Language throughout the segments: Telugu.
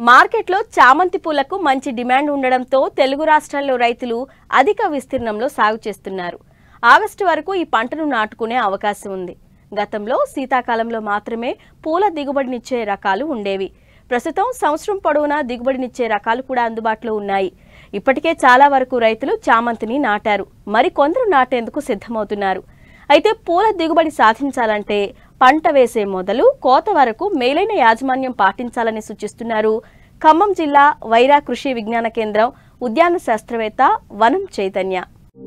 మార్కెట్లో చామంతి పూలకు మంచి డిమాండ్ ఉండడంతో తెలుగు రాష్ట్రాల్లో రైతులు అధిక విస్తీర్ణంలో సాగు చేస్తున్నారు ఆగస్టు వరకు ఈ పంటను నాటుకునే అవకాశం ఉంది గతంలో శీతాకాలంలో మాత్రమే పూల దిగుబడినిచ్చే రకాలు ఉండేవి ప్రస్తుతం సంవత్సరం పొడవునా దిగుబడినిచ్చే రకాలు కూడా అందుబాటులో ఉన్నాయి ఇప్పటికే చాలా వరకు రైతులు చామంతిని నాటారు మరి కొందరు నాటేందుకు సిద్ధమవుతున్నారు అయితే పూల దిగుబడి సాధించాలంటే పంట వేసే మొదలు కోత వరకు మేలైన యాజమాన్యం పాటించాలని సూచిస్తున్నారు ఖమ్మం జిల్లా వైరా కృషి విజ్ఞాన కేంద్రం ఉద్యాన శాస్త్రవేత్త వనం చైతన్య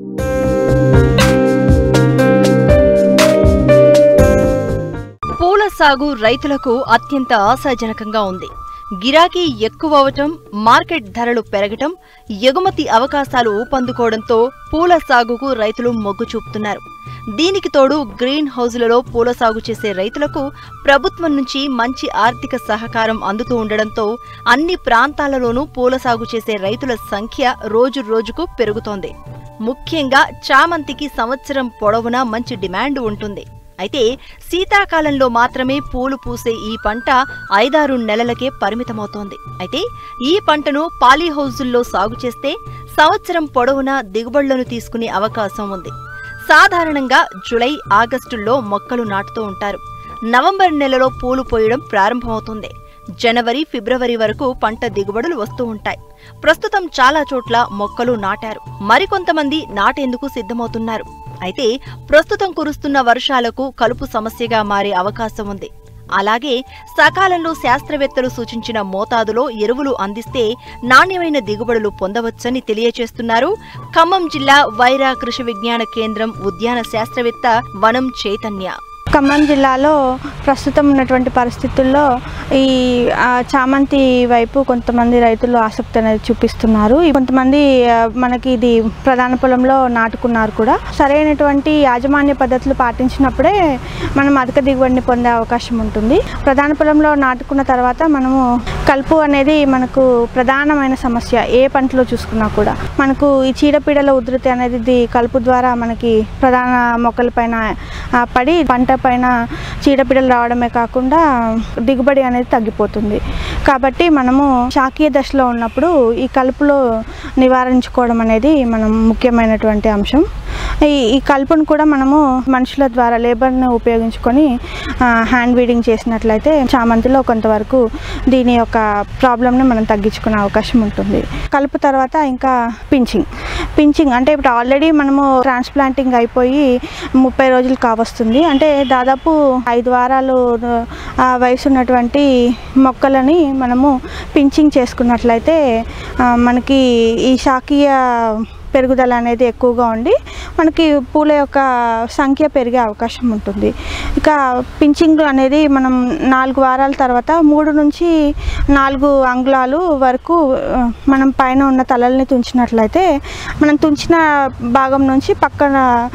పూల సాగు రైతులకు అత్యంత ఆశాజనకంగా ఉంది గిరాకీ ఎక్కువ అవటం మార్కెట్ ధరలు పెరగటం ఎగుమతి అవకాశాలు ఊపందుకోవడంతో పూల సాగుకు రైతులు మొగ్గు చూపుతున్నారు దీనికి తోడు గ్రీన్ హౌజులలో పూల సాగు చేసే రైతులకు ప్రభుత్వం నుంచి మంచి ఆర్థిక సహకారం అందుతూ ఉండడంతో అన్ని ప్రాంతాలలోనూ పూల సాగు చేసే రైతుల సంఖ్య రోజు రోజుకు పెరుగుతోంది ముఖ్యంగా చామంతికి సంవత్సరం పొడవునా మంచి డిమాండ్ ఉంటుంది అయితే శీతాకాలంలో మాత్రమే పూలు పూసే ఈ పంట ఐదారు నెలలకే పరిమితమవుతోంది అయితే ఈ పంటను పాలీహౌజుల్లో సాగు చేస్తే సంవత్సరం పొడవునా దిగుబడులను తీసుకునే అవకాశం ఉంది సాధారణంగా జులై ఆగస్టుల్లో మొక్కలు నాటుతూ ఉంటారు నవంబర్ నెలలో పూలు పోయడం ప్రారంభమవుతుంది జనవరి ఫిబ్రవరి వరకు పంట దిగుబడులు వస్తూ ఉంటాయి ప్రస్తుతం చాలా చోట్ల మొక్కలు నాటారు మరికొంతమంది నాటేందుకు సిద్ధమవుతున్నారు అయితే ప్రస్తుతం కురుస్తున్న వర్షాలకు కలుపు సమస్యగా మారే అవకాశం ఉంది అలాగే సకాలంలో శాస్త్రవేత్తలు సూచించిన మోతాదులో ఎరువులు అందిస్తే నాణ్యమైన దిగుబడులు పొందవచ్చని తెలియచేస్తున్నారు ఖమ్మం జిల్లా వైరా కృషి విజ్ఞాన కేంద్రం ఉద్యాన శాస్త్రవేత్త వనం చైతన్య ఖమ్మం జిల్లాలో ప్రస్తుతం ఉన్నటువంటి పరిస్థితుల్లో ఈ ఆ, చామంతి వైపు కొంతమంది రైతులు ఆసక్తి అనేది చూపిస్తున్నారు ఈ కొంతమంది ఆ, మనకి ఇది ప్రధాన పొలంలో నాటుకున్నారు కూడా సరైనటువంటి యాజమాన్య పద్ధతులు పాటించినప్పుడే మనం అధిక దిగుబడిని పొందే అవకాశం ఉంటుంది ప్రధాన పొలంలో నాటుకున్న తర్వాత మనము కలుపు అనేది మనకు ప్రధానమైన సమస్య ఏ పంటలో చూసుకున్నా కూడా మనకు ఈ చీడపీడల ఉధృతి అనేది ఇది కలుపు ద్వారా మనకి ప్రధాన మొక్కల పైన ఆ, పడి పంట పైన చీడపీడలు రావడమే కాకుండా దిగుబడి అనేది తగ్గిపోతుంది కాబట్టి మనము శాకీయ దశలో ఉన్నప్పుడు ఈ కలుపులో నివారించుకోవడం అనేది మనం ముఖ్యమైనటువంటి అంశం ఈ ఈ కలుపును కూడా మనము మనుషుల ద్వారా లేబర్ని ఉపయోగించుకొని హ్యాండ్ వీడింగ్ చేసినట్లయితే చామంతిలో కొంతవరకు దీని యొక్క ప్రాబ్లమ్ని మనం తగ్గించుకునే అవకాశం ఉంటుంది కలుపు తర్వాత ఇంకా పించింగ్ పించింగ్ అంటే ఇప్పుడు ఆల్రెడీ మనము ట్రాన్స్ప్లాంటింగ్ అయిపోయి ముప్పై రోజులు కావస్తుంది అంటే దాదాపు ఐదు వారాలు ఆ, వయసు ఉన్నటువంటి మొక్కలని మనము పించింగ్ చేసుకున్నట్లయితే ఆ, మనకి ఈ శాకీయ పెరుగుదల అనేది ఎక్కువగా ఉండి మనకి పూల యొక్క సంఖ్య పెరిగే అవకాశం ఉంటుంది ఇక పించింగ్ అనేది మనం నాలుగు వారాల తర్వాత మూడు నుంచి నాలుగు అంగుళాలు వరకు ఆ, మనం పైన ఉన్న తలల్ని తుంచినట్లయితే మనం తుంచిన భాగం నుంచి పక్కన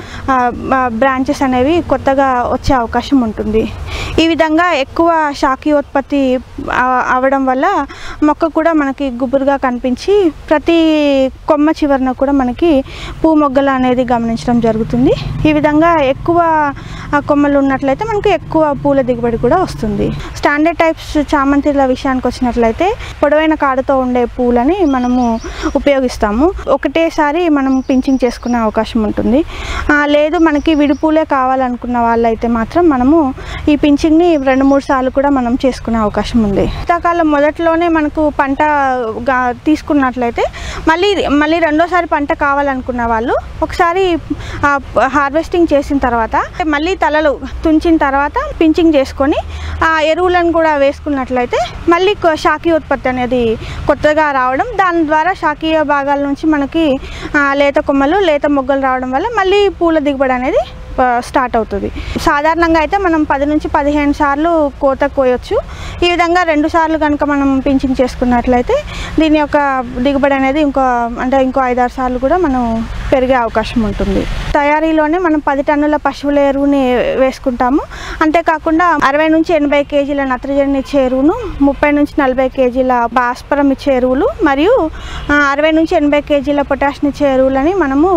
బ్రాంచెస్ అనేవి కొత్తగా వచ్చే అవకాశం ఉంటుంది ఈ విధంగా ఎక్కువ శాఖీయోత్పత్తి ఆ- అవడం వల్ల మొక్క కూడా మనకి గుబురుగా కనిపించి ప్రతి కొమ్మ చివరన కూడా మనకి పూ మొగ్గలు అనేది గమనించడం జరుగుతుంది ఈ విధంగా ఎక్కువ ఆ, కొమ్మలు ఉన్నట్లయితే మనకి ఎక్కువ పూల దిగుబడి కూడా వస్తుంది స్టాండర్డ్ టైప్స్ చామంతిల విషయానికి వచ్చినట్లయితే పొడవైన కాడతో ఉండే పూలని మనము ఉపయోగిస్తాము ఒకటేసారి మనం పించింగ్ చేసుకునే అవకాశం ఉంటుంది ఆ, లేదు మనకి విడిపూలే కావాలనుకున్న వాళ్ళైతే మాత్రం మనము ఈ పించింగ్ని రెండు మూడు సార్లు కూడా మనం చేసుకునే అవకాశం ఉంది శీతాకాలం మొదట్లోనే మనకు పంట గా- తీసుకున్నట్లయితే మళ్ళీ మళ్ళీ రెండోసారి పంట కావాలనుకున్న వాళ్ళు ఒకసారి హార్వెస్టింగ్ చేసిన తర్వాత మళ్ళీ తలలు తుంచిన తర్వాత పించింగ్ చేసుకొని ఆ ఎరువులను కూడా వేసుకున్నట్లయితే మళ్ళీ కొ- శాఖీయ ఉత్పత్తి అనేది కొత్తగా రావడం దాని ద్వారా శాఖీయ భాగాల నుంచి మనకి ఆ, లేత కొమ్మలు లేత మొగ్గలు రావడం వల్ల మళ్ళీ పూల దిగుబడి అనేది ఆ, స్టార్ట్ అవుతుంది సాధారణంగా అయితే మనం పది నుంచి పదిహేను సార్లు కోత కోయొచ్చు ఈ విధంగా రెండు సార్లు కనుక మనం పించింగ్ చేసుకున్నట్లయితే దీని యొక్క దిగుబడి అనేది ఇంకో అంటే ఇంకో ఐదారు సార్లు కూడా మనం పెరిగే అవకాశం ఉంటుంది తయారీలోనే మనం పది టన్నుల పశువుల ఎరువుని వేసుకుంటాము అంతేకాకుండా అరవై నుంచి ఎనభై కేజీల నత్రజని ఇచ్చే ఎరువును ముప్పై నుంచి నలభై కేజీల భాస్వరం ఇచ్చే ఎరువులు మరియు ఆ, అరవై నుంచి ఎనభై కేజీల పొటాషియం ఇచ్చే ఎరువులని మనము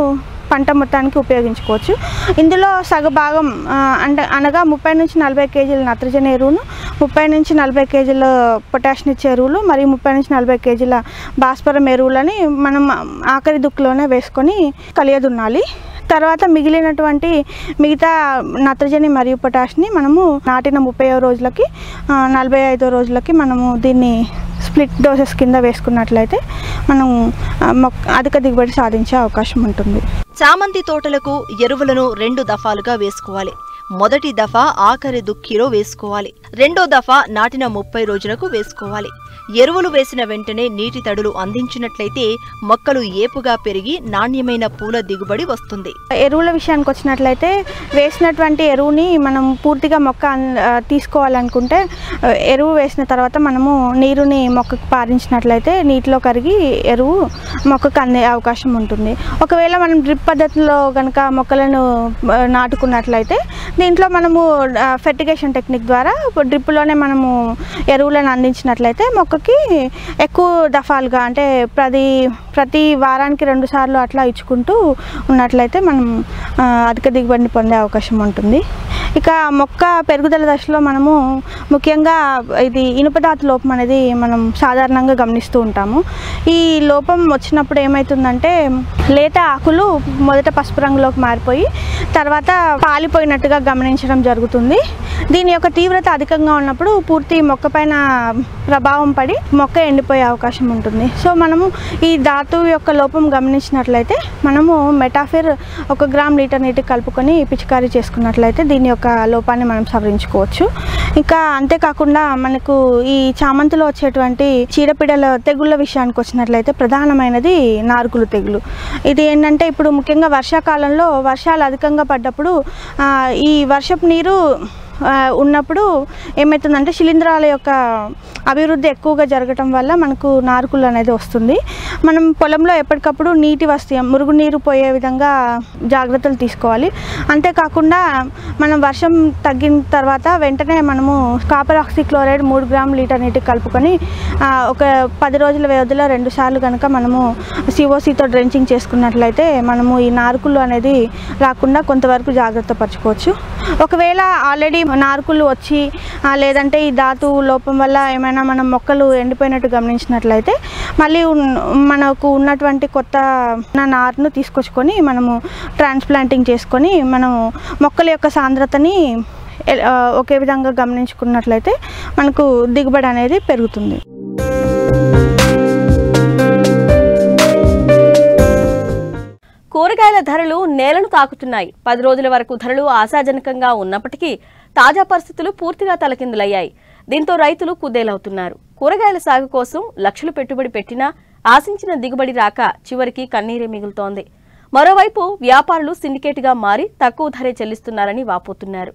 పంట మొత్తానికి ఉపయోగించుకోవచ్చు ఇందులో సగభాగం ఆ, అంటే అనగా ముప్పై నుంచి నలభై కేజీల నత్రజని ఎరువును ముప్పై నుంచి నలభై కేజీల పొటాషియం ఇచ్చే ఎరువులు మరియు ముప్పై నుంచి నలభై కేజీల భాస్వరం ఎరువులని మనం ఆఖరి దుక్కులోనే వేసుకొని కలియదున్నాలి తర్వాత మిగిలినటువంటి మిగతా నత్రజని మరియు పొటాష్ని మనము నాటిన ముప్పై రోజులకి ఆ, నలభై ఐదో రోజులకి మనము దీన్ని స్ప్లిట్ డోసెస్ కింద వేసుకున్నట్లయితే మనం ఆ, మొక్క అధిక దిగుబడి సాధించే అవకాశం ఉంటుంది చామంతి తోటలకు ఎరువులను రెండు దఫాలుగా వేసుకోవాలి మొదటి దఫా ఆఖరి దుక్కిలో వేసుకోవాలి రెండో దఫా నాటిన ముప్పై రోజులకు వేసుకోవాలి ఎరువులు వేసిన వెంటనే నీటి తడులు అందించినట్లయితే మొక్కలు ఏపుగా పెరిగి నాణ్యమైన పూల దిగుబడి వస్తుంది ఎరువుల విషయానికి వచ్చినట్లయితే వేసినటువంటి ఎరువుని మనం పూర్తిగా మొక్క అన్- ఆ, తీసుకోవాలనుకుంటే ఆ, ఎరువు వేసిన తర్వాత మనము నీరుని మొక్కకు పారించినట్లయితే నీటిలో కరిగి ఎరువు మొక్కకు అందే అవకాశం ఉంటుంది ఒకవేళ మనం డ్రిప్ పద్ధతిలో కనుక మొక్కలను ఆ, నాటుకున్నట్లయితే దీంట్లో మనము ఫెర్టిగేషన్ టెక్నిక్ ద్వారా డ్రిప్లోనే మనము ఎరువులను అందించినట్లయితే మొక్కకి ఎక్కువ దఫాలుగా అంటే ప్రతి ప్రతి వారానికి రెండు సార్లు అట్లా ఇచ్చుకుంటూ ఉన్నట్లయితే మనం ఆ, అధిక దిగుబడిని పొందే అవకాశం ఉంటుంది ఇక మొక్క పెరుగుదల దశలో మనము ముఖ్యంగా ఇది ఇనుపదాతు లోపం అనేది మనం సాధారణంగా గమనిస్తూ ఉంటాము ఈ లోపం వచ్చినప్పుడు ఏమవుతుందంటే లేత ఆకులు మొదట పసుపు రంగులోకి మారిపోయి తర్వాత పాలిపోయినట్టుగా గమనించడం జరుగుతుంది దీని యొక్క తీవ్రత అధికంగా ఉన్నప్పుడు పూర్తి మొక్క పైన ప్రభావం పడి మొక్క ఎండిపోయే అవకాశం ఉంటుంది సో మనము ఈ ధాతువు యొక్క లోపం గమనించినట్లయితే మనము మెటాఫిర్ ఒక గ్రామ్ లీటర్ నీటికి కలుపుకొని పిచికారీ చేసుకున్నట్లయితే దీని యొక్క లోపాన్ని మనం సవరించుకోవచ్చు ఇంకా అంతేకాకుండా మనకు ఈ చామంతిలో వచ్చేటువంటి చీడపీడల తెగుళ్ళ విషయానికి వచ్చినట్లయితే ప్రధానమైనది నారుకులు తెగులు ఇది ఏంటంటే ఇప్పుడు ముఖ్యంగా వర్షాకాలంలో వర్షాలు అధికంగా పడ్డప్పుడు ఆ, ఈ వర్షపు నీరు ఆ, ఉన్నప్పుడు ఏమవుతుందంటే శిలీంధ్రాల యొక్క అభివృద్ధి ఎక్కువగా జరగటం వల్ల మనకు నారుకులు అనేది వస్తుంది మనం పొలంలో ఎప్పటికప్పుడు నీటి వస్తు మురుగునీరు పోయే విధంగా జాగ్రత్తలు తీసుకోవాలి అంతేకాకుండా మనం వర్షం తగ్గిన తర్వాత వెంటనే మనము కాపర్ ఆక్సిక్లోరైడ్ మూడు గ్రాముల లీటర్ నీటికి కలుపుకొని ఆ, ఒక పది రోజుల వ్యవధిలో రెండు సార్లు కనుక మనము సిఓసితో డ్రెంచింగ్ చేసుకున్నట్లయితే మనము ఈ నారుకులు అనేది రాకుండా కొంతవరకు జాగ్రత్త పరచుకోవచ్చు ఒకవేళ ఆల్రెడీ నారుకులు వచ్చి ఆ, లేదంటే ఈ ధాతు లోపం వల్ల ఏమైనా మనం మొక్కలు ఎండిపోయినట్టు గమనించినట్లయితే మళ్ళీ ఉన్- మనకు ఉన్నటువంటి కొత్త నారును తీసుకొచ్చుకొని మనము ట్రాన్స్ప్లాంటింగ్ చేసుకొని మనము మొక్కల యొక్క సాంద్రతని ఎ- ఆ, ఒకే విధంగా గమనించుకున్నట్లయితే మనకు దిగుబడి అనేది పెరుగుతుంది కూరగాయల ధరలు నేలను తాకుతున్నాయి పది రోజుల వరకు ధరలు ఆశాజనకంగా ఉన్నప్పటికీ తాజా పరిస్థితులు పూర్తిగా తలకిందులయ్యాయి దీంతో రైతులు కుదేలవుతున్నారు కూరగాయల సాగు కోసం లక్షలు పెట్టుబడి పెట్టినా ఆశించిన దిగుబడి రాక చివరికి కన్నీరే మిగులుతోంది మరోవైపు వ్యాపారులు సిండికేట్గా మారి తక్కువ ధరే చెల్లిస్తున్నారని వాపోతున్నారు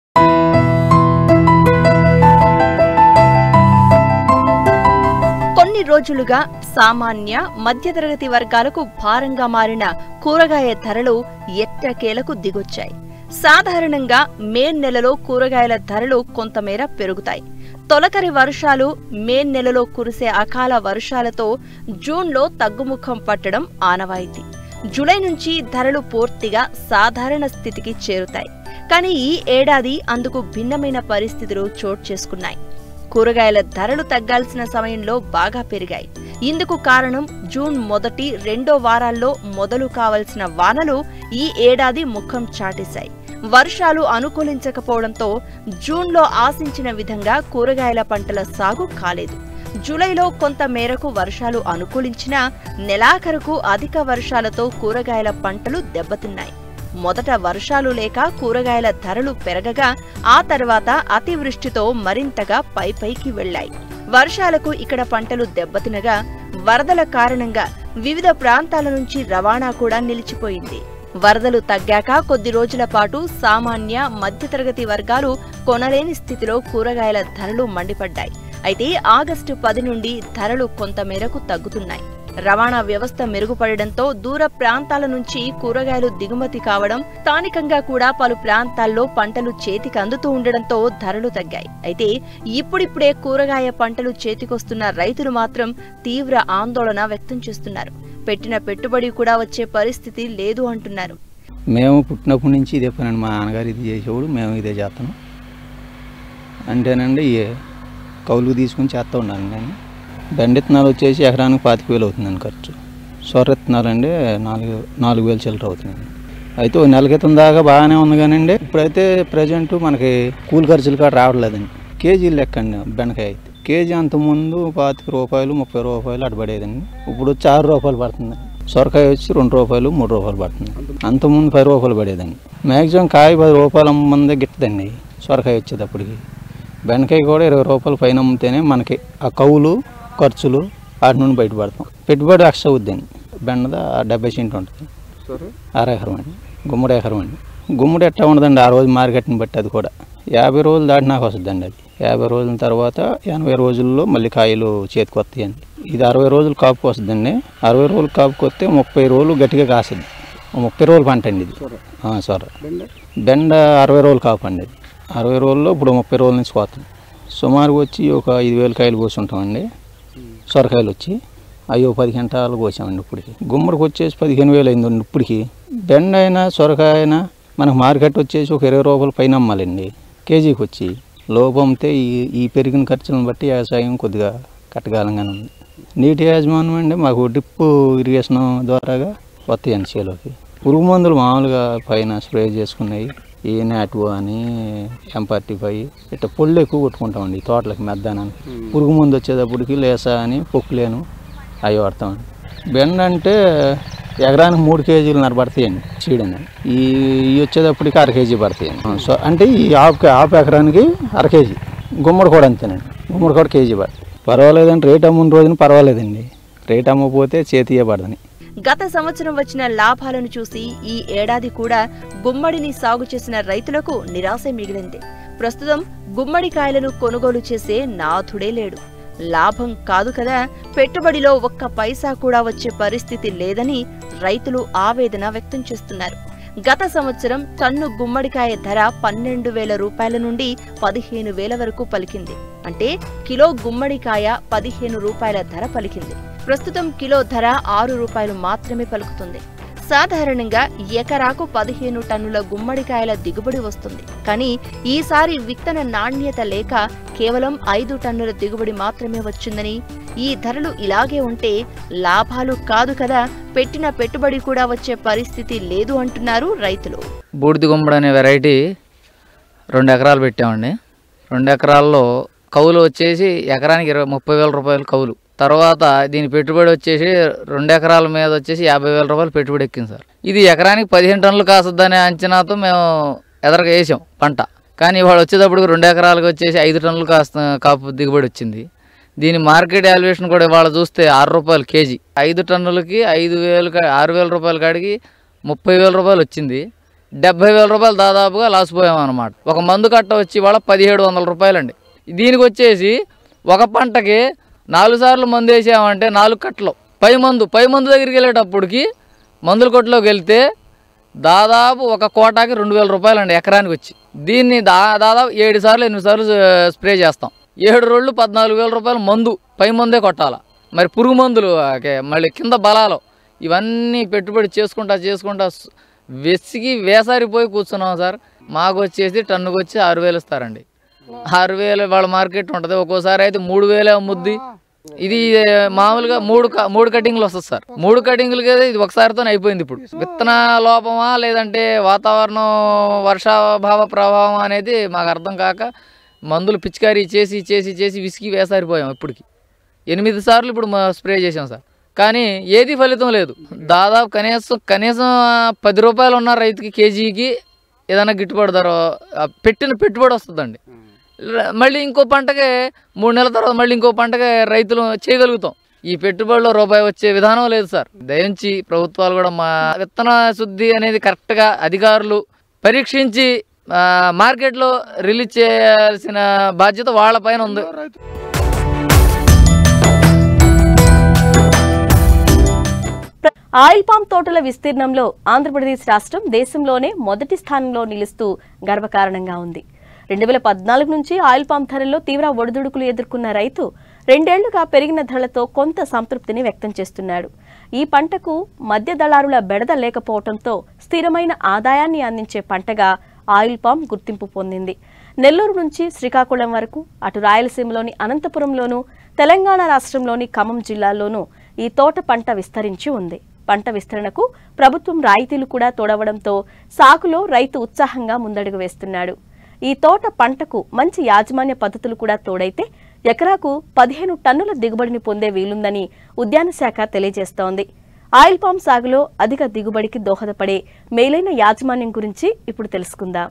కొన్ని రోజులుగా సామాన్య మధ్యతరగతి వర్గాలకు భారంగా మారిన కూరగాయ ధరలు ఎట్టకేలకు దిగొచ్చాయి సాధారణంగా మే నెలలో కూరగాయల ధరలు కొంతమేర పెరుగుతాయి తొలకరి వర్షాలు మే నెలలో కురిసే అకాల వర్షాలతో జూన్లో తగ్గుముఖం పట్టడం ఆనవాయితీ జూలై నుంచి ధరలు పూర్తిగా సాధారణ స్థితికి చేరుతాయి కానీ ఈ ఏడాది అందుకు భిన్నమైన పరిస్థితులు చోటు చేసుకున్నాయి కూరగాయల ధరలు తగ్గాల్సిన సమయంలో బాగా పెరిగాయి ఇందుకు కారణం జూన్ మొదటి రెండో వారాల్లో మొదలు కావలసిన వానలు ఈ ఏడాది ముఖం చాటేశాయి వర్షాలు అనుకూలించకపోవడంతో జూన్లో ఆశించిన విధంగా కూరగాయల పంటల సాగు కాలేదు జూలైలో కొంత మేరకు వర్షాలు అనుకూలించినా నెలాఖరుకు అధిక వర్షాలతో కూరగాయల పంటలు దెబ్బతిన్నాయి మొదట వర్షాలు లేక కూరగాయల ధరలు పెరగగా ఆ తర్వాత అతివృష్టితో మరింతగా పైపైకి వెళ్లాయి వర్షాలకు ఇక్కడ పంటలు దెబ్బతినగా వరదల కారణంగా వివిధ ప్రాంతాల నుంచి రవాణా కూడా నిలిచిపోయింది వరదలు తగ్గాక కొద్ది రోజుల పాటు సామాన్య మధ్యతరగతి వర్గాలు కొనలేని స్థితిలో కూరగాయల ధరలు మండిపడ్డాయి అయితే ఆగస్టు పది నుండి ధరలు కొంతమేరకు తగ్గుతున్నాయి రవాణా వ్యవస్థ మెరుగుపడడంతో దూర ప్రాంతాల నుంచి కూరగాయలు దిగుమతి కావడం స్థానికంగా కూడా పలు ప్రాంతాల్లో పంటలు చేతికి అందుతూ ఉండడంతో ధరలు తగ్గాయి అయితే ఇప్పుడిప్పుడే కూరగాయ పంటలు చేతికొస్తున్న రైతులు మాత్రం తీవ్ర ఆందోళన వ్యక్తం చేస్తున్నారు పెట్టిన పెట్టుబడి కూడా వచ్చే పరిస్థితి లేదు అంటున్నారు మేము పుట్టినప్పటి నుంచి ఇదే పని అండి మా నాన్నగారు ఇది చేసేవాడు మేము ఇదే చేస్తున్నాం అంటేనండి ఈ కౌలు తీసుకుని చేస్తూ ఉన్నాను నేను బెండ విత్తనాలు వచ్చేసి ఎకరానికి పాతిక వేలు అవుతుందండి ఖర్చు సొర విత్తనాలు అండి నాలుగు నాలుగు వేలు చిల్లర అవుతుందండి అయితే ఓ నెల క్రితం దాకా బాగానే ఉంది కానండి ఇప్పుడైతే ప్రజెంట్ మనకి కూలి ఖర్చులు కూడా రావట్లేదండి కేజీలు లెక్కండి బెండకాయ అయితే కేజీ అంతకుముందు పాతిక రూపాయలు ముప్పై రూపాయలు అడబడేదండి ఇప్పుడు వచ్చి ఆరు రూపాయలు పడుతుంది సొరకాయ వచ్చి రెండు రూపాయలు మూడు రూపాయలు పడుతుంది అంతకుముందు పది రూపాయలు పడేదండి మ్యాక్సిమం కాయ పది రూపాయలు అమ్మందే గిట్టదండి సొరకాయ వచ్చేటప్పటికి బెండకాయ కూడా ఇరవై రూపాయలు పైన అమ్మితేనే మనకి ఆ కవులు ఖర్చులు వాటి నుండి బయటపడతాం పెట్టుబడి లక్ష అవుద్దండి బెండద డెబ్బై సెంట్ ఉంటుంది అర ఎకరం అండి గుమ్మడి ఎకరం అండి గుమ్మడి ఎట్లా ఉండదండి ఆ రోజు మార్కెట్ని బట్టి అది కూడా యాభై రోజులు దాటినాక వస్తుందండి అది యాభై రోజుల తర్వాత ఎనభై రోజుల్లో మళ్ళీ కాయలు చేతికి వస్తాయండి ఇది అరవై రోజులు కాపుకి వస్తుందండి అరవై రోజులు కాపుకి వస్తే ముప్పై రోజులు గట్టిగా కాస్తుంది ముప్పై రోజులు పంట అండి ఇది ఆ, సొర బెండ అరవై రోజులు కాపు అండి ఇది అరవై రోజుల్లో ఇప్పుడు ముప్పై రోజుల నుంచి కోతాం సుమారుగా వచ్చి ఒక ఐదు వేల కాయలు కోసుంటామండి సొరకాయలు వచ్చి అయ్యో పది గంటలు కోసామండి ఇప్పటికి గుమ్మడికి వచ్చేసి పదిహేను వేలు అయిందండి ఇప్పటికి బెండ అయినా సొరకాయ అయినా మనకు మార్కెట్ వచ్చేసి ఒక ఇరవై రూపాయలు పైన అమ్మాలండి కేజీకి వచ్చి లోపు అమ్మితే ఈ ఈ పెరిగిన ఖర్చులను బట్టి వ్యవసాయం కొద్దిగా కట్టగాలంగానే ఉంది నీటి యాజమాన్యం అండి మాకు డ్రిప్ ఇరిగేషన్ ద్వారాగా వస్తాయండి చేలోకి పురుగు మందులు మామూలుగా పైన స్ప్రే చేసుకున్నాయి ఈ నాటు అని ఎంపార్టీ ఫైవ్ ఇట్లా పొళ్ళు ఎక్కువ కొట్టుకుంటామండి ఈ తోటలకి మెద్దానానికి పురుగు మందు వచ్చేటప్పటికి లేసా అని పొక్కులేను అవి వాడతామండి బెండ అంటే ఎకరానికి మూడు కేజీలు నర పడతాయండి చీడని ఈ ఇవి వచ్చేటప్పటికి అర కేజీ పడతాయండి ఆ, సో అంటే ఈ ఆపు ఆపు ఎకరానికి అర కేజీ గుమ్మడి కూడా అంతేనండి గుమ్మడి కూడా కేజీ పడుతుంది పర్వాలేదండి రేట్ అమ్మున రోజున పర్వాలేదండి రేట్ అమ్మకపోతే చేతియే పడదని గత సంవత్సరం వచ్చిన లాభాలను చూసి ఈ ఏడాది కూడా గుమ్మడిని సాగు చేసిన రైతులకు నిరాశ మిగిలింది ప్రస్తుతం గుమ్మడికాయలను కొనుగోలు చేసే నాథుడే లేడు లాభం కాదు కదా పెట్టుబడిలో ఒక్క పైసా కూడా వచ్చే పరిస్థితి లేదని రైతులు ఆవేదన వ్యక్తం చేస్తున్నారు గత సంవత్సరం టన్ను గుమ్మడికాయ ధర పన్నెండు వేల రూపాయల నుండి పదిహేను వేల వరకు పలికింది అంటే కిలో గుమ్మడికాయ పదిహేను రూపాయల ధర పలికింది ప్రస్తుతం కిలో ధర ఆరు రూపాయలు మాత్రమే పలుకుతుంది సాధారణంగా ఎకరాకు పదిహేను టన్నుల గుమ్మడికాయల దిగుబడి వస్తుంది కానీ ఈసారి విత్తన నాణ్యత లేక కేవలం ఐదు టన్నుల దిగుబడి మాత్రమే వచ్చిందని ఈ ధరలు ఇలాగే ఉంటే లాభాలు కాదు కదా పెట్టిన పెట్టుబడి కూడా వచ్చే పరిస్థితి లేదు అంటున్నారు రైతులు బూడిద గుమ్మడి అనే వెరైటీ రెండు ఎకరాలు పెట్టామండి రెండు ఎకరాల్లో కౌలు వచ్చేసి ఎకరానికి ఇరవై ముప్పై వేల రూపాయలు కౌలు తర్వాత దీని పెట్టుబడి వచ్చేసి రెండు ఎకరాల మీద వచ్చేసి యాభై వేల రూపాయలు పెట్టుబడి ఎక్కింది సార్ ఇది ఎకరానికి పదిహేను టన్నులు కాస్తుందనే అంచనాతో మేము ఎదరగా వేసాం పంట కానీ ఇవాళ వచ్చేటప్పుడు రెండు ఎకరాలకు వచ్చేసి ఐదు టన్నులు కాస్త కాపు దిగుబడి వచ్చింది దీని మార్కెట్ వాల్యుయేషన్ కూడా ఇవాళ చూస్తే ఆరు రూపాయలు కేజీ ఐదు టన్నులకి ఐదు వేలు కా- ఆరు వేల రూపాయల కాడికి ముప్పై వేల రూపాయలు వచ్చింది డెబ్బై వేల రూపాయలు దాదాపుగా లాస్ పోయాం అనమాట ఒక మందు కట్ట వచ్చి ఇవాళ పదిహేడు వందల రూపాయలండి దీనికి వచ్చేసి ఒక పంటకి నాలుగు సార్లు మందు వేసామంటే నాలుగు కట్టలు పై మందు పై మందు దగ్గరికి వెళ్ళేటప్పటికి మందుల కొట్టులోకి వెళ్తే దాదాపు ఒక కోటాకి రెండు వేల రూపాయలు అండి ఎకరానికి వచ్చి దీన్ని దా దాదాపు ఏడు సార్లు ఎనిమిది సార్లు స్ప్రే చేస్తాం ఏడు రోజులు పద్నాలుగు వేల రూపాయలు మందు పై మందే కొట్టాలా మరి పురుగు మందులు ఆకే, మళ్ళీ కింద బలాలు ఇవన్నీ పెట్టుబడి చేసుకుంటా చేసుకుంటా స్- వెసిగి వేసారిపోయి కూర్చున్నాం సార్ మాకు వచ్చేసి టన్నుకు వచ్చి ఆరు వేలు ఇస్తారండి ఆరు వేలు వాళ్ళ మార్కెట్ ఉంటుంది ఒక్కోసారి అయితే మూడు వేలే అమ్ముద్ది ఇది ఏ, మామూలుగా మూడు క- మూడు కటింగ్లు వస్తుంది సార్ మూడు కటింగ్లకి అయితే ఇది ఒకసారితో అయిపోయింది ఇప్పుడు విత్తన లోపమా లేదంటే వాతావరణం వర్షాభావ ప్రభావం అనేది మాకు అర్థం కాక మందులు పిచికారీ చేసి చేసి చేసి విసిగి వేసారిపోయాం ఇప్పటికి ఎనిమిది సార్లు ఇప్పుడు మా స్ప్రే చేసాం సార్ కానీ ఏది ఫలితం లేదు దాదాపు కనీసం కనీసం పది రూపాయలు ఉన్న రైతుకి కేజీకి ఏదైనా గిట్టుబాటు ధర ఆ, పెట్టిన పెట్టుబడి వస్తుందండి ర- మళ్ళీ ఇంకో పంటకి మూడు నెలల తర్వాత మళ్ళీ ఇంకో పంటకి రైతులు చేయగలుగుతాం ఈ పెట్టుబడిలో రూపాయి వచ్చే విధానం లేదు సార్ దయించి ప్రభుత్వాలు కూడా మా విత్తన శుద్ధి అనేది కరెక్ట్గా అధికారులు పరీక్షించి ఆ, మార్కెట్లో రిలీజ్ చేయాల్సిన బాధ్యత వాళ్ళ పైన ఉంది ఆయిల్ పామ్ తోటల విస్తీర్ణంలో ఆంధ్రప్రదేశ్ రాష్ట్రం దేశంలోనే మొదటి స్థానంలో నిలుస్తూ గర్వకారణంగా ఉంది రెండు వేల పద్నాలుగు నుంచి ఆయిల్ పామ్ ధరల్లో తీవ్ర ఒడిదుడుకులు ఎదుర్కొన్న రైతు రెండేళ్లుగా పెరిగిన ధరలతో కొంత సంతృప్తిని వ్యక్తం చేస్తున్నాడు ఈ పంటకు మధ్య దళారుల బెడద లేకపోవడంతో స్థిరమైన ఆదాయాన్ని అందించే పంటగా ఆయిల్ పామ్ గుర్తింపు పొందింది నెల్లూరు నుంచి శ్రీకాకుళం వరకు అటు రాయలసీమలోని అనంతపురంలోనూ తెలంగాణ రాష్ట్రంలోని ఖమ్మం జిల్లాల్లోనూ ఈ తోట పంట విస్తరించి ఉంది పంట విస్తరణకు ప్రభుత్వం రాయితీలు కూడా తోడవడంతో సాగులో రైతు ఉత్సాహంగా ముందడుగు వేస్తున్నాడు ఈ తోట పంటకు మంచి యాజమాన్య పద్ధతులు కూడా తోడైతే ఎకరాకు పదిహేను టన్నుల దిగుబడిని పొందే వీలుందని ఉద్యాన శాఖ తెలియజేస్తోంది ఆయిల్ పామ్ సాగులో అధిక దిగుబడికి దోహదపడే మేలైన యాజమాన్యం గురించి ఇప్పుడు తెలుసుకుందాం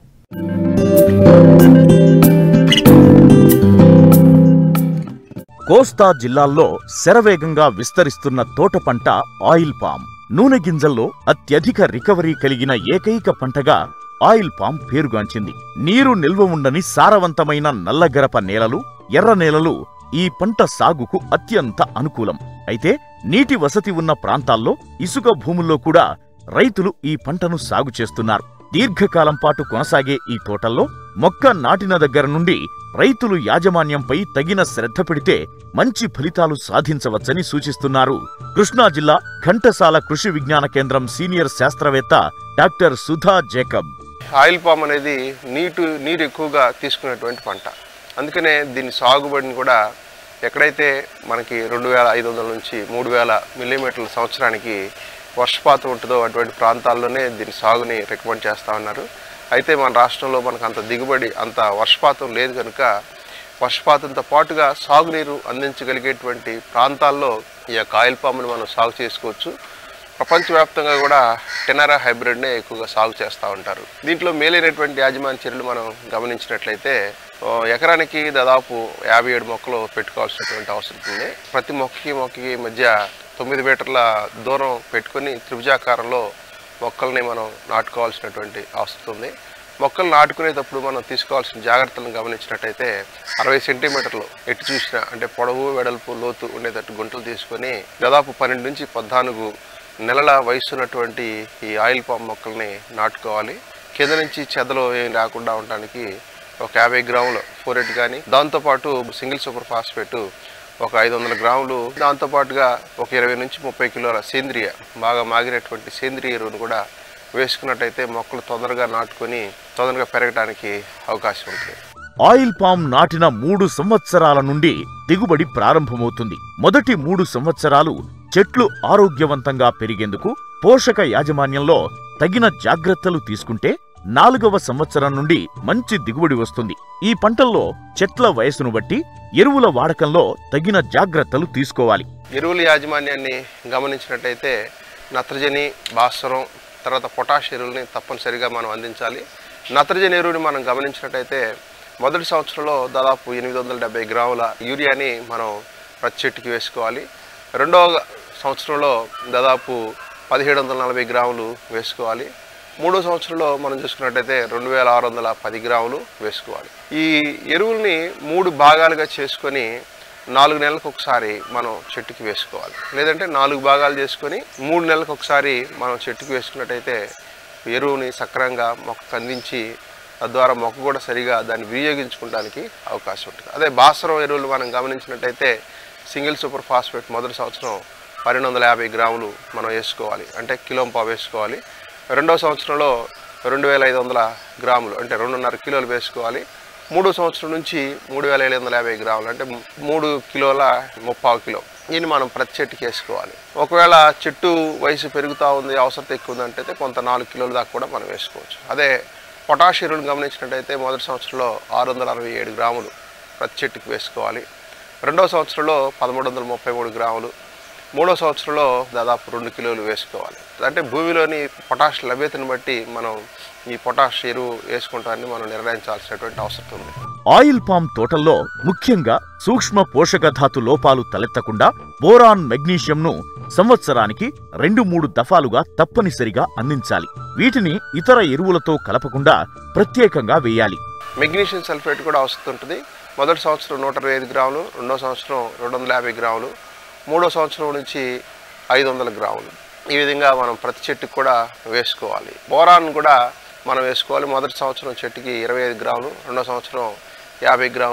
కోస్తా జిల్లాల్లో శరవేగంగా విస్తరిస్తున్న తోట పంట ఆయిల్ పామ్ నూనె గింజల్లో అత్యధిక రికవరీ కలిగిన ఏకైక పంటగా ఆయిల్ పామ్ పేరుగాంచింది నీరు నిల్వ ఉండని సారవంతమైన నల్లగరప నేలలు ఎర్ర నేలలు ఈ పంట సాగుకు అత్యంత అనుకూలం అయితే నీటి వసతి ఉన్న ప్రాంతాల్లో ఇసుక భూముల్లో కూడా రైతులు ఈ పంటను సాగు చేస్తున్నారు దీర్ఘకాలం పాటు కొనసాగే ఈ తోటల్లో మొక్క నాటిన దగ్గర నుండి రైతులు యాజమాన్యంపై తగిన శ్రద్ధ పెడితే మంచి ఫలితాలు సాధించవచ్చని సూచిస్తున్నారు కృష్ణా జిల్లా ఘంటసాల కృషి విజ్ఞాన కేంద్రం సీనియర్ శాస్త్రవేత్త doctor Sudha Jacob oil palm అనేది నీటు నీరు ఎక్కువగా తీసుకునేటువంటి పంట అందుకనే దీని సాగుబడిని కూడా ఎక్కడైతే మనకి రెండు వేల ఐదు వందల నుంచి మూడు వేల మిల్లీమీటర్ల సంవత్సరానికి వర్షపాతం ఉంటుందో అటువంటి ప్రాంతాల్లోనే దీని సాగుని రికమెండ్ చేస్తూ ఉన్నారు అయితే మన రాష్ట్రంలో మనకు అంత దిగుబడి అంత వర్షపాతం లేదు కనుక వర్షపాతంతో పాటుగా సాగునీరు అందించగలిగేటువంటి ప్రాంతాల్లో ఈ యొక్క ఆయిల్ పామ్ని మనం సాగు చేసుకోవచ్చు ప్రపంచవ్యాప్తంగా కూడా టెనారా హైబ్రిడ్నే ఎక్కువగా సాగు చేస్తూ ఉంటారు దీంట్లో మేలైనటువంటి యాజమాన్య చర్యలు మనం గమనించినట్లయితే ఓ ఎకరానికి దాదాపు యాభై ఏడు మొక్కలు పెట్టుకోవాల్సినటువంటి అవసరం ఉంది ప్రతి మొక్కకి మొక్కకి మధ్య తొమ్మిది మీటర్ల దూరం పెట్టుకొని త్రిభుజాకారంలో మొక్కల్ని మనం నాటుకోవాల్సినటువంటి అవసరం ఉంది మొక్కలు నాటుకునేటప్పుడు మనం తీసుకోవాల్సిన జాగ్రత్తలను గమనించినట్టయితే అరవై సెంటీమీటర్లు ఎటు చూసినా అంటే పొడవు వెడల్పు లోతు ఉండేటట్టు గుంటలు తీసుకొని దాదాపు పన్నెండు నుంచి పద్నాలుగు నెలల వయసు ఉన్నటువంటి ఈ ఆయిల్ పామ్ మొక్కల్ని నాటుకోవాలి కింద నుంచి చెదలు ఏం రాకుండా ఉండడానికి ఒక యాభై గ్రాములు ఫోరెట్ కానీ దాంతోపాటు సింగిల్ సూపర్ ఫాస్ఫేట్ ఒక ఐదు వందల గ్రాములు దాంతోపాటుగా ఒక ఇరవై నుంచి ముప్పై కిలోల సేంద్రియ బాగా మాగినటువంటి సేంద్రియ ఎరువును కూడా వేసుకున్నట్టయితే మొక్కలు తొందరగా నాటుకొని తొందరగా పెరగడానికి అవకాశం ఉంటుంది ఆయిల్ పామ్ నాటిన మూడు సంవత్సరాల నుండి దిగుబడి ప్రారంభమవుతుంది మొదటి మూడు సంవత్సరాలు చెట్లు ఆరోగ్యవంతంగా పెరిగేందుకు పోషక యాజమాన్యంలో తగిన జాగ్రత్తలు తీసుకుంటే నాలుగవ సంవత్సరం నుండి మంచి దిగుబడి వస్తుంది ఈ పంటల్లో చెట్ల వయసును బట్టి ఎరువుల వాడకంలో తగిన జాగ్రత్తలు తీసుకోవాలి ఎరువుల యాజమాన్యాన్ని గమనించినట్టయితే నత్రజని భాస్వరం తర్వాత పొటాష్ ఎరువుల్ని తప్పనిసరిగా మనం అందించాలి నత్రజని ఎరువుని మనం గమనించినట్టయితే మొదటి సంవత్సరంలో దాదాపు ఎనిమిది వందల డెబ్బై గ్రాముల యూరియాని మనం ప్రతి చెట్టుకి వేసుకోవాలి రెండవ సంవత్సరంలో దాదాపు పదిహేడు వందల నలభై గ్రాములు వేసుకోవాలి మూడో సంవత్సరంలో మనం చూసుకున్నట్టయితే రెండు వేల ఆరు వందల పది గ్రాములు వేసుకోవాలి ఈ ఎరువుల్ని మూడు భాగాలుగా చేసుకొని నాలుగు నెలలకు ఒకసారి మనం చెట్టుకి వేసుకోవాలి లేదంటే నాలుగు భాగాలు చేసుకొని మూడు నెలలకు ఒకసారి మనం చెట్టుకి వేసుకున్నట్టయితే ఎరువుని సక్రమంగా మొక్కకు అందించి తద్వారా మొక్క కూడా సరిగా దాన్ని వినియోగించుకోవడానికి అవకాశం ఉంటుంది అదే భాస్వరం ఎరువులు మనం గమనించినట్టయితే సింగిల్ సూపర్ ఫాస్ఫేట్ మొదటి సంవత్సరం పన్నెండు వందల యాభై గ్రాములు మనం వేసుకోవాలి అంటే కిలోంపా వేసుకోవాలి రెండో సంవత్సరంలో రెండు వేల ఐదు వందల గ్రాములు అంటే రెండున్నర కిలోలు వేసుకోవాలి మూడో సంవత్సరం నుంచి మూడు వేల ఏడు వందల యాభై గ్రాములు అంటే మూడు కిలోల ముప్పావు కిలో దీన్ని మనం ప్రతి చెట్టుకి వేసుకోవాలి ఒకవేళ చెట్టు వయసు పెరుగుతూ ఉంది అవసరం ఎక్కువ ఉందంటే కొంత నాలుగు కిలోల దాకా కూడా మనం వేసుకోవచ్చు అదే పొటాష్ ఎరువులు గమనించినట్టయితే మొదటి సంవత్సరంలో ఆరు వందల అరవై ఏడు గ్రాములు ప్రతి చెట్టుకి వేసుకోవాలి రెండో సంవత్సరంలో పదమూడు వందల ముప్పై మూడు గ్రాములు మూడో సంవత్సరంలో దాదాపు రెండు కిలోలు వేసుకోవాలి అంటే భూమిలోని పొటాష్ లభ్యతను బట్టి మనం ఈ పొటాష్ ఎరువు వేసుకుంటామని మనం నిర్ణయించాల్సినటువంటి అవసరం ఉంది ఆయిల్ పామ్ తోటల్లో ముఖ్యంగా సూక్ష్మ పోషకధాతు లోపాలు తలెత్తకుండా బోరాన్ మెగ్నీషియంను సంవత్సరానికి రెండు మూడు దఫాలుగా తప్పనిసరిగా అందించాలి వీటిని ఇతర ఎరువులతో కలపకుండా ప్రత్యేకంగా వేయాలి మెగ్నీషియం సల్ఫేట్ కూడా అవసరం ఉంటుంది మొదటి సంవత్సరం నూట ఇరవై ఐదు గ్రాములు రెండో సంవత్సరం రెండు వందల యాభై గ్రాములు మూడో సంవత్సరం నుంచి ఐదు వందల గ్రాములు ఈ విధంగా మనం ప్రతి చెట్టుకు కూడా వేసుకోవాలి బోరాన్ కూడా మనం వేసుకోవాలి మొదటి సంవత్సరం చెట్టుకి ఇరవై ఐదు గ్రాములు రెండో సంవత్సరం యాభై గ్రాములు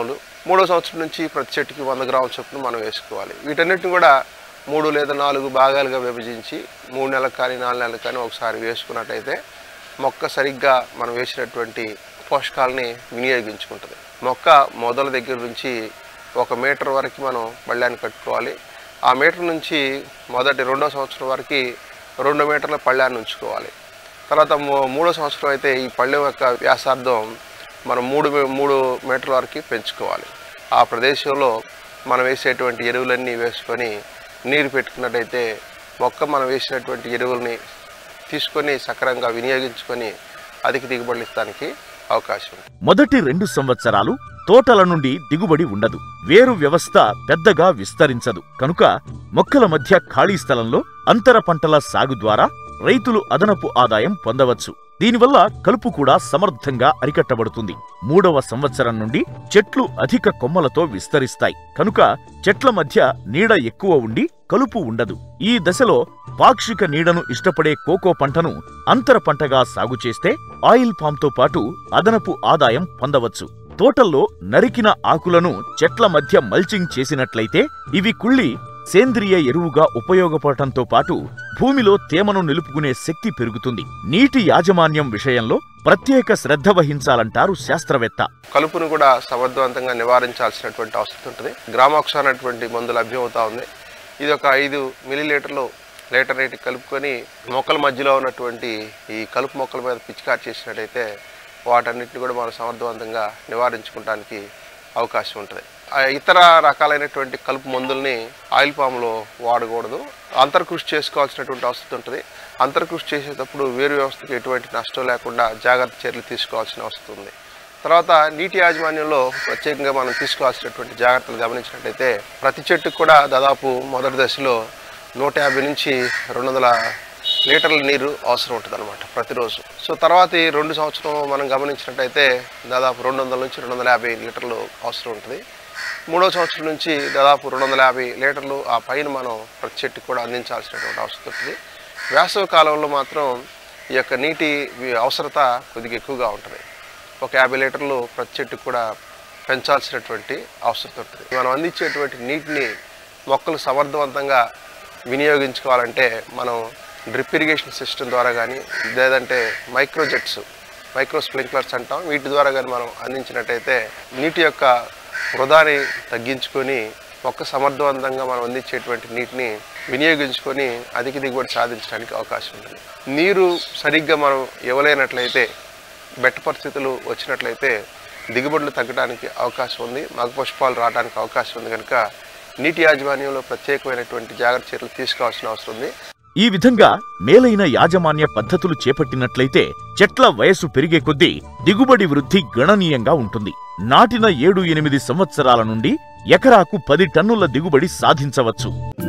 మూడో సంవత్సరం నుంచి ప్రతి చెట్టుకి వంద గ్రాముల చొప్పున మనం వేసుకోవాలి వీటన్నిటిని కూడా మూడు లేదా నాలుగు భాగాలుగా విభజించి మూడు నెలలకు కానీ నాలుగు నెలలకు కానీ ఒకసారి వేసుకున్నట్టయితే మొక్క సరిగ్గా మనం వేసినటువంటి పోషకాలని వినియోగించుకుంటుంది మొక్క మొదల దగ్గర నుంచి ఒక మీటర్ వరకు మనం పళ్ళాన్ని కట్టుకోవాలి ఆ మీటర్ నుంచి మొదటి రెండో సంవత్సరం వరకు రెండు మీటర్ల పళ్ళాన్ని ఉంచుకోవాలి తర్వాత మూ- మూడో సంవత్సరం అయితే ఈ పళ్ళెం యొక్క వ్యాసార్థం మనం మూడు మీ- మూడు మీటర్ల వరకు పెంచుకోవాలి ఆ ప్రదేశంలో మనం వేసేటువంటి ఎరువులన్నీ వేసుకొని నీరు పెట్టుకున్నట్టయితే మొక్క మనం వేసినటువంటి ఎరువుల్ని తీసుకొని సక్రమంగా వినియోగించుకొని అధిక దిగుబడులు ఇస్తానికి అవకాశం ఉంది మొదటి రెండు సంవత్సరాలు తోటల నుండి దిగుబడి ఉండదు వేరు వ్యవస్థ పెద్దగా విస్తరించదు కనుక మొక్కల మధ్య ఖాళీ స్థలంలో అంతర పంటల సాగు ద్వారా రైతులు అదనపు ఆదాయం పొందవచ్చు దీనివల్ల కలుపు కూడా సమర్థంగా అరికట్టబడుతుంది మూడవ సంవత్సరం నుండి చెట్లు అధిక కొమ్మలతో విస్తరిస్తాయి కనుక చెట్ల మధ్య నీడ ఎక్కువ ఉండి కలుపు ఉండదు ఈ దశలో పాక్షిక నీడను ఇష్టపడే కోకో పంటను అంతర పంటగా సాగు చేస్తే ఆయిల్ పామ్తో పాటు అదనపు ఆదాయం పొందవచ్చు తోటల్లో నరికిన ఆకులను చెట్ల మధ్య మల్చింగ్ చేసినట్లయితే ఇవి కుళ్ళి సేంద్రియ ఎరువుగా ఉపయోగపడటంతో పాటు భూమిలో తేమను నిలుపుకునే శక్తి పెరుగుతుంది నీటి యాజమాన్యం విషయంలో ప్రత్యేక శ్రద్ధ వహించాలంటారు శాస్త్రవేత్త కలుపును కూడా సమర్థవంతంగా నివారించాల్సినటువంటి అవసరం ఉంటుంది గ్రామాక్స్ అనేటువంటి మందు లభ్యమవుతా ఉంది ఇది ఒక ఐదు మిల్లీలీటర్లు లీటర్ రేటు కలుపుకొని మొక్కల మధ్యలో ఉన్నటువంటి ఈ కలుపు మొక్కల మీద పిచికారి చేసినట్టయితే వాటన్నిటిని కూడా మనం సమర్థవంతంగా నివారించుకోవడానికి అవకాశం ఉంటుంది ఆ ఇతర రకాలైనటువంటి కలుపు మందుల్ని ఆయిల్ పామ్లో వాడకూడదు అంతర్కృషి చేసుకోవాల్సినటువంటి అవసరం ఉంటుంది అంతర్కృషి చేసేటప్పుడు వేరు వ్యవస్థకి ఎటువంటి నష్టం లేకుండా జాగ్రత్త చర్యలు తీసుకోవాల్సిన అవసరం ఉంది తర్వాత నీటి యాజమాన్యంలో ప్రత్యేకంగా మనం తీసుకోవాల్సినటువంటి జాగ్రత్తలు గమనించినట్టయితే ప్రతి చెట్టుకు కూడా దాదాపు మొదటి దశలో నూట యాభై నుంచి రెండు వందల లీటర్ల నీరు అవసరం ఉంటుంది అనమాట ప్రతిరోజు సో తర్వాత ఈ రెండు సంవత్సరం మనం గమనించినట్టయితే దాదాపు రెండు వందల నుంచి రెండు వందల యాభై లీటర్లు అవసరం ఉంటుంది మూడో సంవత్సరం నుంచి దాదాపు రెండు వందల యాభై లీటర్లు ఆ పైన మనం ప్రతి చెట్టుకు కూడా అందించాల్సినటువంటి అవసరం ఉంటుంది వేసవి కాలంలో మాత్రం ఈ యొక్క నీటి వి- అవసరత కొద్దిగా ఎక్కువగా ఉంటుంది ఒక యాభై లీటర్లు ప్రతి చెట్టుకు కూడా పెంచాల్సినటువంటి అవసరం ఉంటుంది మనం అందించేటువంటి నీటిని మొక్కలు సమర్థవంతంగా వినియోగించుకోవాలంటే మనం డ్రిప్ ఇరిగేషన్ సిస్టమ్ ద్వారా కానీ లేదంటే మైక్రోజెట్స్ మైక్రో స్ప్రింక్లర్స్ అంటాం వీటి ద్వారా కానీ మనం అందించినట్టయితే నీటి యొక్క వృధాని తగ్గించుకొని మొక్క సమర్థవంతంగా మనం అందించేటువంటి నీటిని వినియోగించుకొని అధిక దిగుబడి సాధించడానికి అవకాశం ఉంటుంది నీరు సరిగ్గా మనం ఇవ్వలేనట్లయితే బెట్ట పరిస్థితులు వచ్చినట్లయితే దిగుబడులు తగ్గడానికి అవకాశం ఉంది మగ పుష్పాలు రావడానికి అవకాశం ఉంది కనుక నీటి యాజమాన్యంలో ప్రత్యేకమైనటువంటి జాగ్రత్త చర్యలు తీసుకోవాల్సిన అవసరం ఉంది ఈ విధంగా మేలైన యాజమాన్య పద్ధతులు చేపట్టినట్లయితే చెట్ల వయసు పెరిగే కొద్దీ దిగుబడి వృద్ధి గణనీయంగా ఉంటుంది నాటిన ఏడు ఎనిమిది సంవత్సరాల నుండి ఎకరాకు పది టన్నుల దిగుబడి సాధించవచ్చు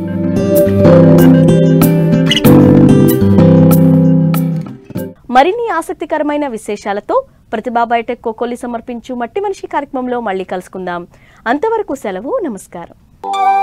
మరిన్ని ఆసక్తికరమైన విశేషాలతో ప్రతిభా బయోటెక్ కోకోలి సమర్పించు మట్టి మనిషి కార్యక్రమంలో మళ్ళీ కలుసుకుందాం అంతవరకు సెలవు నమస్కారం